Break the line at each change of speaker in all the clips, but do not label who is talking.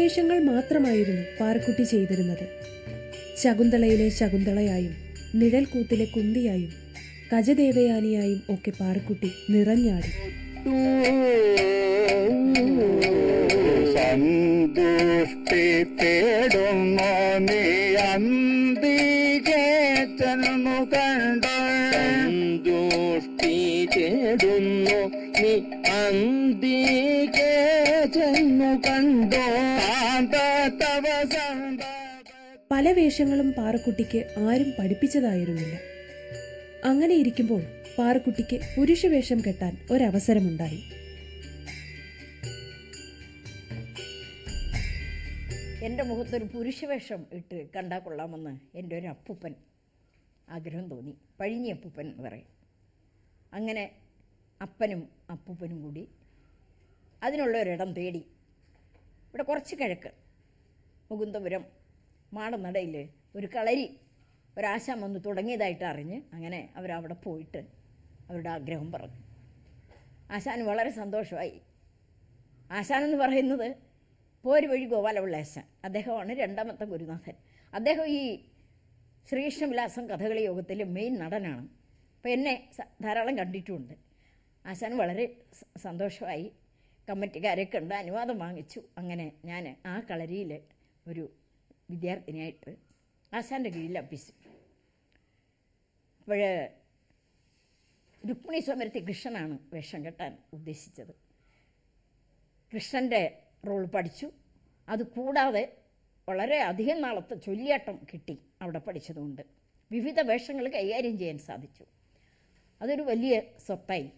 വേഷങ്ങൾ മാത്രമായിരുന്നു പാറക്കുട്ടി ചെയ്തിരുന്നത് ശകുന്തളയിലെ ശകുന്തളയായും നിഴൽക്കൂത്തിലെ കുന്തിയായും ഗജദേവയാനിയായും ഒക്കെ പാറക്കുട്ടി നിറഞ്ഞാടി
സന്തുഷ്ടി തേടുന്നു നീ അന്തികെ ചെന്നു കണ്ടു
സന്തുഷ്ടി തേടുന്നു നീ അന്തികെ ചെന്നു കണ്ടോ
കാന്തതവ സന്ത
പല വേഷങ്ങളും പാറക്കുട്ടിക്ക് ആരും പഠിപ്പിച്ചതായിരുന്നില്ല അങ്ങനെ ഇരിക്കുമ്പോൾ പാറക്കുട്ടിക്ക് പുരുഷവേഷം കെട്ടാൻ ഒരവസരമുണ്ടായി
എൻ്റെ മുഖത്തൊരു പുരുഷവേഷം ഇട്ട് കണ്ടാൽ കൊള്ളാമെന്ന് എൻ്റെ ഒരു അപ്പൂപ്പൻ ആഗ്രഹം തോന്നി പഴിഞ്ഞി അപ്പൂപ്പൻ എന്ന് പറയും അങ്ങനെ അപ്പനും അപ്പൂപ്പനും കൂടി അതിനുള്ള ഒരിടം തേടി ഇവിടെ കുറച്ച് കിഴക്ക് മുകുന്ദപുരം മാടനടയിൽ ഒരു കളരി ഒരാശാൻ വന്ന് തുടങ്ങിയതായിട്ട് അറിഞ്ഞ് അങ്ങനെ അവരവിടെ പോയിട്ട് അവരുടെ ആഗ്രഹം പറഞ്ഞു ആശാന് വളരെ സന്തോഷമായി ആശാൻ എന്ന് പറയുന്നത് പോര് വഴി ഗോപാലപിള്ള ആശാൻ അദ്ദേഹമാണ് രണ്ടാമത്തെ ഗുരുനാഥൻ അദ്ദേഹം ഈ ശ്രീകൃഷ്ണവിലാസം കഥകളി യോഗത്തിലെ മെയിൻ നടനാണ് അപ്പോൾ എന്നെ സ- ധാരാളം കണ്ടിട്ടുമുണ്ട് ആശാൻ വളരെ സ- സന്തോഷമായി കമ്മിറ്റിക്കാരെ കണ്ട് അനുവാദം വാങ്ങിച്ചു അങ്ങനെ ഞാൻ ആ കളരിയിൽ ഒരു വിദ്യാർത്ഥിനിയായിട്ട് ആശാൻ്റെ കീഴിൽ അഭ്യസിച്ചു അപ്പോൾ രുക്മിണി സ്വമരത്തി കൃഷ്ണനാണ് വേഷം കെട്ടാൻ ഉദ്ദേശിച്ചത് കൃഷ്ണൻ്റെ റോൾ പഠിച്ചു അത് കൂടാതെ വളരെ അധികം നാളത്തെ ചൊല്ലിയാട്ടം കിട്ടി അവിടെ പഠിച്ചതുകൊണ്ട് വിവിധ വേഷങ്ങൾ കൈകാര്യം ചെയ്യാൻ സാധിച്ചു അതൊരു വലിയ സ്വത്തായി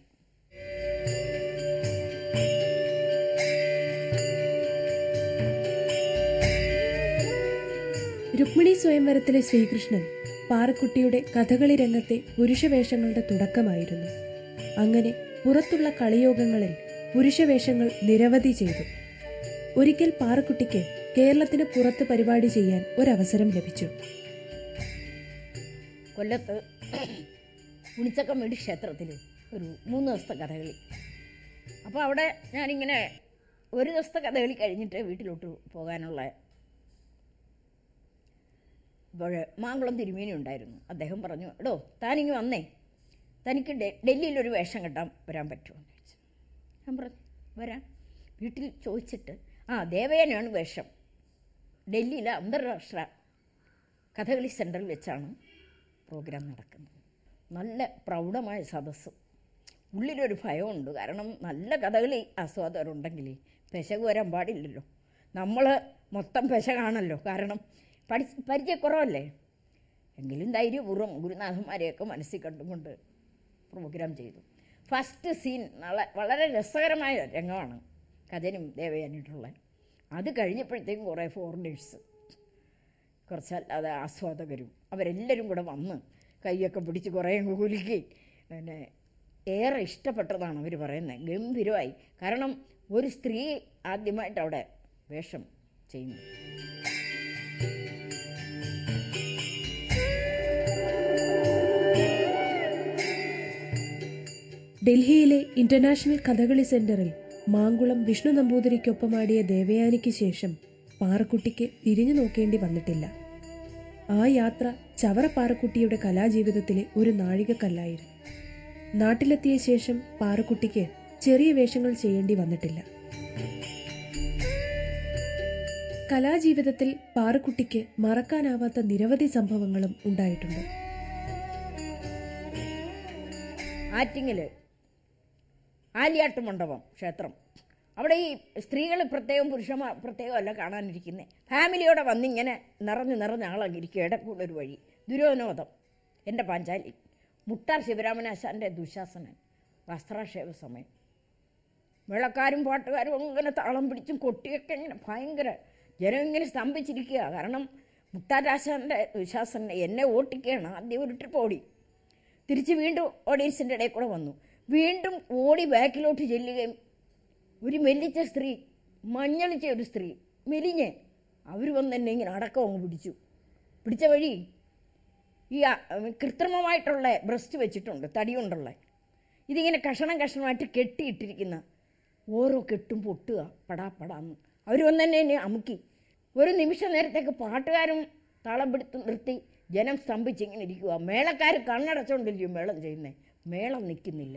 രുക്മിണി സ്വയംവരത്തിലെ ശ്രീകൃഷ്ണൻ പാറക്കുട്ടിയുടെ കഥകളി രംഗത്തെ പുരുഷവേഷങ്ങളുടെ തുടക്കമായിരുന്നു അങ്ങനെ പുറത്തുള്ള കളിയോഗങ്ങളിൽ പുരുഷവേഷങ്ങൾ നിരവധി ചെയ്തു ഒരിക്കൽ പാറക്കുട്ടിക്ക് കേരളത്തിന് പുറത്ത് പരിപാടി ചെയ്യാൻ ഒരവസരം ലഭിച്ചു
കൊല്ലത്ത് ഉണിച്ചക്കമ്മേടി ക്ഷേത്രത്തിൽ ഒരു മൂന്ന് ദിവസത്തെ കഥകളി അപ്പോൾ അവിടെ ഞാനിങ്ങനെ ഒരു ദിവസത്തെ കഥകളി കഴിഞ്ഞിട്ട് വീട്ടിലോട്ട് പോകാനുള്ള അപ്പോൾ മാങ്കുളം തിരുമേനി ഉണ്ടായിരുന്നു അദ്ദേഹം പറഞ്ഞു എടോ താനിങ്ങ് വന്നേ തനിക്ക് ഡെ ഡൽഹിയിലൊരു വേഷം കെട്ടാൻ വരാൻ പറ്റുമോ എന്ന് ചോദിച്ചു ഞാൻ പറഞ്ഞു വരാം വീട്ടിൽ ചോദിച്ചിട്ട് ആ ദേവയാനാണ് വേഷം ഡൽഹിയിലെ അന്താരാഷ്ട്ര കഥകളി സെൻറ്ററിൽ വെച്ചാണ് പ്രോഗ്രാം നടക്കുന്നത് നല്ല പ്രൗഢമായ സദസ്സ് ഉള്ളിലൊരു ഭയമുണ്ട് കാരണം നല്ല കഥകളി ആസ്വാദകരുണ്ടെങ്കിൽ പെശക് വരാൻ പാടില്ലല്ലോ നമ്മൾ മൊത്തം പെശകാണല്ലോ കാരണം പഠി പരിചയക്കുറവല്ലേ എങ്കിലും ധൈര്യപൂർവ്വം ഗുരുനാഥന്മാരെയൊക്കെ മനസ്സിൽ കണ്ടുകൊണ്ട് പ്രോഗ്രാം ചെയ്തു ഫസ്റ്റ് സീൻ നല്ല വളരെ രസകരമായ രംഗമാണ് കഥനും ദേവയാനിട്ടുള്ള അത് കഴിഞ്ഞപ്പോഴത്തേക്കും കുറേ ഫോറിനേഴ്സ് കുറച്ചല്ലാതെ ആസ്വാദകരും അവരെല്ലാവരും കൂടെ വന്ന് കൈയൊക്കെ പിടിച്ച് കുറേ അങ്ങ് കുലുക്കി പിന്നെ ഏറെ ഇഷ്ടപ്പെട്ടതാണ് അവർ പറയുന്നത് ഗംഭീരമായി കാരണം ഒരു സ്ത്രീ ആദ്യമായിട്ട് അവിടെ വേഷം ചെയ്യുന്നു
ഡൽഹിയിലെ ഇന്റർനാഷണൽ കഥകളി സെന്ററിൽ മാങ്കുളം വിഷ്ണു നമ്പൂതിരിക്കൊപ്പമാടിയ ദേവയാനിക്ക് ശേഷം പാറക്കുട്ടിക്ക് തിരിഞ്ഞു നോക്കേണ്ടി വന്നിട്ടില്ല ആ യാത്ര ചവറ പാറക്കുട്ടിയുടെ കലാജീവിതത്തിലെ ഒരു നാഴികക്കല്ലായിരുന്നു നാട്ടിലെത്തിയ ശേഷം പാറക്കുട്ടിക്ക് ചെറിയ വേഷങ്ങൾ ചെയ്യേണ്ടി വന്നിട്ടില്ല കലാജീവിതത്തിൽ പാറക്കുട്ടിക്ക് മറക്കാനാവാത്ത നിരവധി സംഭവങ്ങളും ഉണ്ടായിട്ടുണ്ട്
ആറ്റിങ്ങിൽ ആലിയാട്ട് മണ്ഡപം ക്ഷേത്രം അവിടെ ഈ സ്ത്രീകൾ പ്രത്യേകം പുരുഷന്മാർ പ്രത്യേകം അല്ല കാണാനിരിക്കുന്നത് ഫാമിലിയോടെ വന്നിങ്ങനെ നിറഞ്ഞ് നിറഞ്ഞ ആളാകിരിക്കും ഇടക്കൂടെ ഒരു വഴി ദുര്യോധനോദം എൻ്റെ പാഞ്ചാലി മുട്ടാർ ശിവരാമനാശാൻ്റെ ദുശാസനൻ വസ്ത്രാക്ഷേപ സമയം വെള്ളക്കാരും പാട്ടുകാരും ഇങ്ങനെ താളം പിടിച്ചും കൊട്ടിയൊക്കെ ഇങ്ങനെ ഭയങ്കര ജനം ഇങ്ങനെ സ്തംഭിച്ചിരിക്കുക കാരണം മുട്ടാരാശാൻ്റെ ദുശാസനെ എന്നെ ഓട്ടിക്കുകയാണ് ആദ്യം ഒരു ട്രിപ്പ് ഓടി തിരിച്ച് വീണ്ടും ഓഡിയൻസിൻ്റെ ഇടയിൽ കൂടെ വന്നു വീണ്ടും ഓടി ബാക്കിലോട്ട് ചെല്ലുകയും ഒരു മെല്ലിച്ച സ്ത്രീ മഞ്ഞളിച്ച ഒരു സ്ത്രീ മെലിഞ്ഞ് അവർ വന്ന് എന്നെ ഇങ്ങനെ അടക്കം അങ്ങ് പിടിച്ചു പിടിച്ച വഴി ഈ ആ, കൃത്രിമമായിട്ടുള്ള ബ്രസ്റ്റ് വെച്ചിട്ടുണ്ട് തടി കൊണ്ടുള്ള ഇതിങ്ങനെ കഷണം കഷണമായിട്ട് കെട്ടിയിട്ടിരിക്കുന്ന ഓരോ കെട്ടും പൊട്ടുക പടാ പടാന്ന് അവർ വന്ന് തന്നെ എന്നെ അമുക്കി ഒരു നിമിഷ നേരത്തേക്ക് പാട്ടുകാരും താളം പിടുത്ത് നിർത്തി ജനം സ്തംഭിച്ചിങ്ങനെ ഇരിക്കുക മേളക്കാർ കണ്ണടച്ചോണ്ടിരിക്കും മേളം ചെയ്യുന്നത് മേളം നിൽക്കുന്നില്ല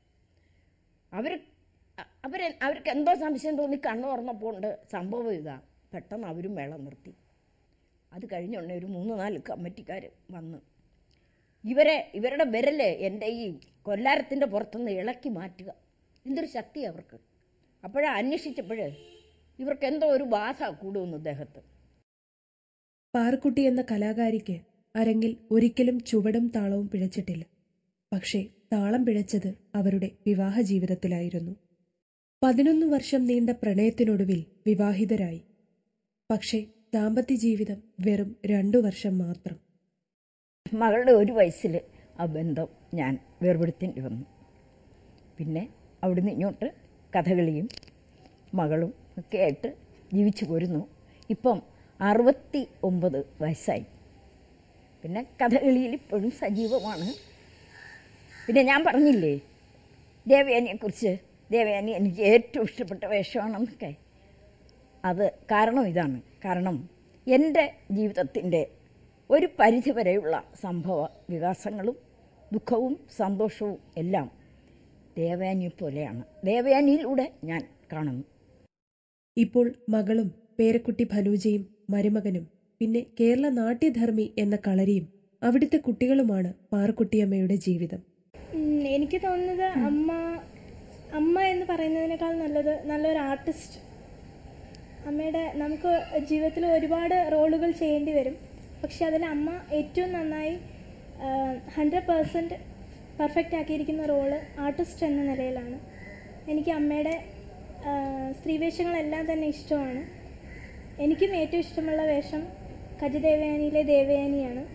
അവർ അവർ അവർക്ക് എന്തോ സംശയം തോന്നി കണ്ണു തുറന്നപ്പോൾ ഉണ്ട് സംഭവം ഇതാ പെട്ടെന്ന് അവരും മേളം നിർത്തി അത് കഴിഞ്ഞുടനെ ഒരു മൂന്ന് നാല് കമ്മിറ്റിക്കാർ വന്ന് ഇവരെ ഇവരുടെ വിരല് എൻ്റെ ഈ കൊല്ലാരത്തിൻ്റെ പുറത്തുനിന്ന് ഇളക്കി മാറ്റുക എന്തൊരു ശക്തി അവർക്ക് അപ്പോഴാ അന്വേഷിച്ചപ്പോൾ ഇവർക്ക് എന്തോ ഒരു ബാധ കൂടുമെന്ന് ദേഹത്ത്
പാറുക്കുട്ടി എന്ന കലാകാരിക്ക് അരങ്ങിൽ ഒരിക്കലും ചുവടും താളവും പിഴച്ചിട്ടില്ല പക്ഷേ താളം പിഴച്ചത് അവരുടെ വിവാഹ ജീവിതത്തിലായിരുന്നു പതിനൊന്ന് വർഷം നീണ്ട പ്രണയത്തിനൊടുവിൽ വിവാഹിതരായി പക്ഷേ ദാമ്പത്യ ജീവിതം വെറും രണ്ടു വർഷം മാത്രം
മകളുടെ ഒരു വയസ്സിൽ ആ ബന്ധം ഞാൻ വേർപെടുത്തേണ്ടി വന്നു പിന്നെ അവിടുന്ന് ഇങ്ങോട്ട് കഥകളിയും മകളും ഒക്കെ ആയിട്ട് ജീവിച്ചു പോരുന്നു ഇപ്പം അറുപത്തി ഒമ്പത് വയസ്സായി പിന്നെ കഥകളിയിൽ ഇപ്പോഴും സജീവമാണ് പിന്നെ ഞാൻ പറഞ്ഞില്ലേ ദേവയാനിയെക്കുറിച്ച് ദേവയാനി എനിക്ക് ഏറ്റവും ഇഷ്ടപ്പെട്ട വേഷമാണെന്നൊക്കെ അത് കാരണം ഇതാണ് കാരണം എൻ്റെ ജീവിതത്തിൻ്റെ ഒരു പരിധിവരെയുള്ള സംഭവ വികാസങ്ങളും ദുഃഖവും സന്തോഷവും എല്ലാം ദേവയാനി പോലെയാണ് ദേവയാനിയിലൂടെ ഞാൻ കാണുന്നു
ഇപ്പോൾ മകളും പേരക്കുട്ടി ഭനൂജയും മരുമകനും പിന്നെ കേരള നാട്യധർമ്മി എന്ന കളരിയും അവിടുത്തെ കുട്ടികളുമാണ് പാറുക്കുട്ടിയമ്മയുടെ ജീവിതം
ഉം, എനിക്ക് തോന്നുന്നത് അമ്മ അമ്മ എന്ന് പറയുന്നതിനേക്കാൾ നല്ലത് നല്ലൊരു ആർട്ടിസ്റ്റ് അമ്മയുടെ നമുക്ക് ജീവിതത്തിൽ ഒരുപാട് റോളുകൾ ചെയ്യേണ്ടി വരും പക്ഷെ അതിൽ അമ്മ ഏറ്റവും നന്നായി ഹൺഡ്രഡ് പേഴ്സൻറ്റ് പെർഫെക്റ്റ് ആക്കിയിരിക്കുന്ന റോള് ആർട്ടിസ്റ്റ് എന്ന നിലയിലാണ് എനിക്ക് അമ്മയുടെ ആ, സ്ത്രീവേഷങ്ങളെല്ലാം തന്നെ ഇഷ്ടമാണ് എനിക്കും ഏറ്റവും ഇഷ്ടമുള്ള വേഷം കജദേവയാനിയിലെ ദേവയാനിയാണ്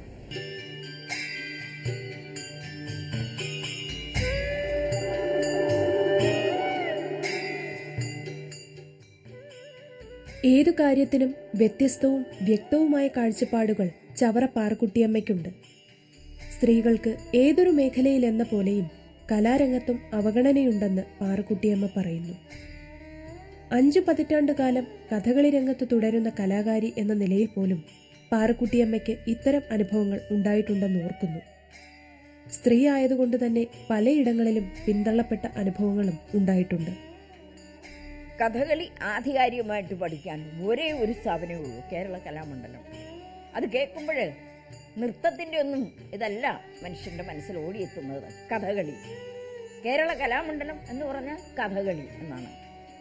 ഏതു കാര്യത്തിനും വ്യത്യസ്തവും വ്യക്തവുമായ കാഴ്ചപ്പാടുകൾ ചവറ പാറക്കുട്ടിയമ്മയ്ക്കുണ്ട് സ്ത്രീകൾക്ക് ഏതൊരു മേഖലയിലെന്ന പോലെയും കലാരംഗത്തും അവഗണനയുണ്ടെന്ന് പാറക്കുട്ടിയമ്മ പറയുന്നു അഞ്ചു പതിറ്റാണ്ടുകാലം കഥകളി രംഗത്ത് തുടരുന്ന കലാകാരി എന്ന നിലയിൽ പോലും പാറക്കുട്ടിയമ്മയ്ക്ക് ഇത്തരം അനുഭവങ്ങൾ ഉണ്ടായിട്ടുണ്ടെന്ന് ഓർക്കുന്നു സ്ത്രീ ആയതുകൊണ്ട് തന്നെ പലയിടങ്ങളിലും പിന്തള്ളപ്പെട്ട അനുഭവങ്ങളും ഉണ്ടായിട്ടുണ്ട്
കഥകളി ആധികാരികമായിട്ട് പഠിക്കാൻ ഒരേ ഒരു സ്ഥാപനമേ ഉള്ളൂ കേരള കലാമണ്ഡലം അത് കേൾക്കുമ്പോൾ നൃത്തത്തിൻ്റെ ഒന്നും ഇതല്ല മനുഷ്യൻ്റെ മനസ്സിൽ ഓടിയെത്തുന്നത് കഥകളി കേരള കലാമണ്ഡലം എന്ന് പറഞ്ഞാൽ കഥകളി എന്നാണ്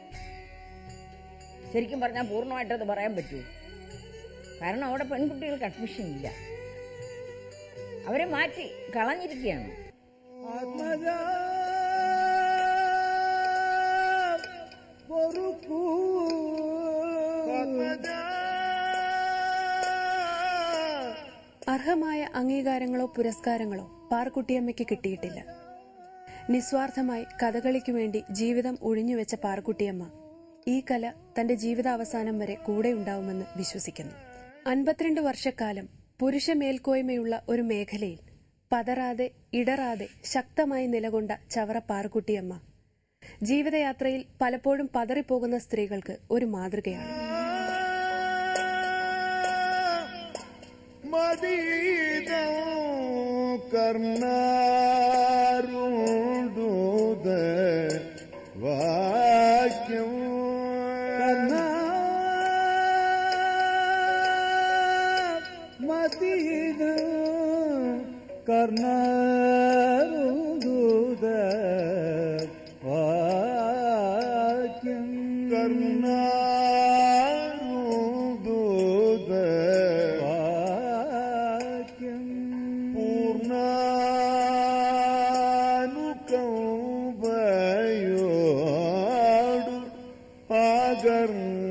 ശരിക്കും പറഞ്ഞാൽ പൂർണ്ണമായിട്ടത് പറയാൻ പറ്റുമോ കാരണം അവിടെ പെൺകുട്ടികൾക്ക് അഡ്മിഷൻ ഇല്ല അവരെ മാറ്റി കളഞ്ഞിരിക്കുകയാണ്
ആത്മജ പൊറുക്കൂ ആത്മജ
അർഹമായ അംഗീകാരങ്ങളോ പുരസ്കാരങ്ങളോ പാർക്കുട്ടിയമ്മയ്ക്ക് കിട്ടിയിട്ടില്ല നിസ്വാർത്ഥമായി കഥകളിക്കു വേണ്ടി ജീവിതം ഒഴിഞ്ഞുവെച്ച പാർക്കുട്ടിയമ്മ ഈ കല തന്റെ ജീവിതാവസാനം വരെ കൂടെയുണ്ടാവുമെന്ന് വിശ്വസിക്കുന്നു അൻപത്തിരണ്ട് വർഷക്കാലം പുരുഷ മേൽക്കോയ്മയുള്ള ഒരു മേഖലയിൽ പതറാതെ ഇടറാതെ ശക്തമായി നിലകൊണ്ട ചവറ പാർക്കുട്ടിയമ്മ ജീവിതയാത്രയിൽ പലപ്പോഴും പതറിപ്പോകുന്ന സ്ത്രീകൾക്ക് ഒരു മാതൃകയാണ്
മദീദം കർണാരുണ്ടുത വാക്യം മദീദ കർണാരുണ്ടുത വാക്യം കർണാരുണ്ടുത വാക്യം പൂർണ്ണാനുകമ്പയോടു പകർന്നു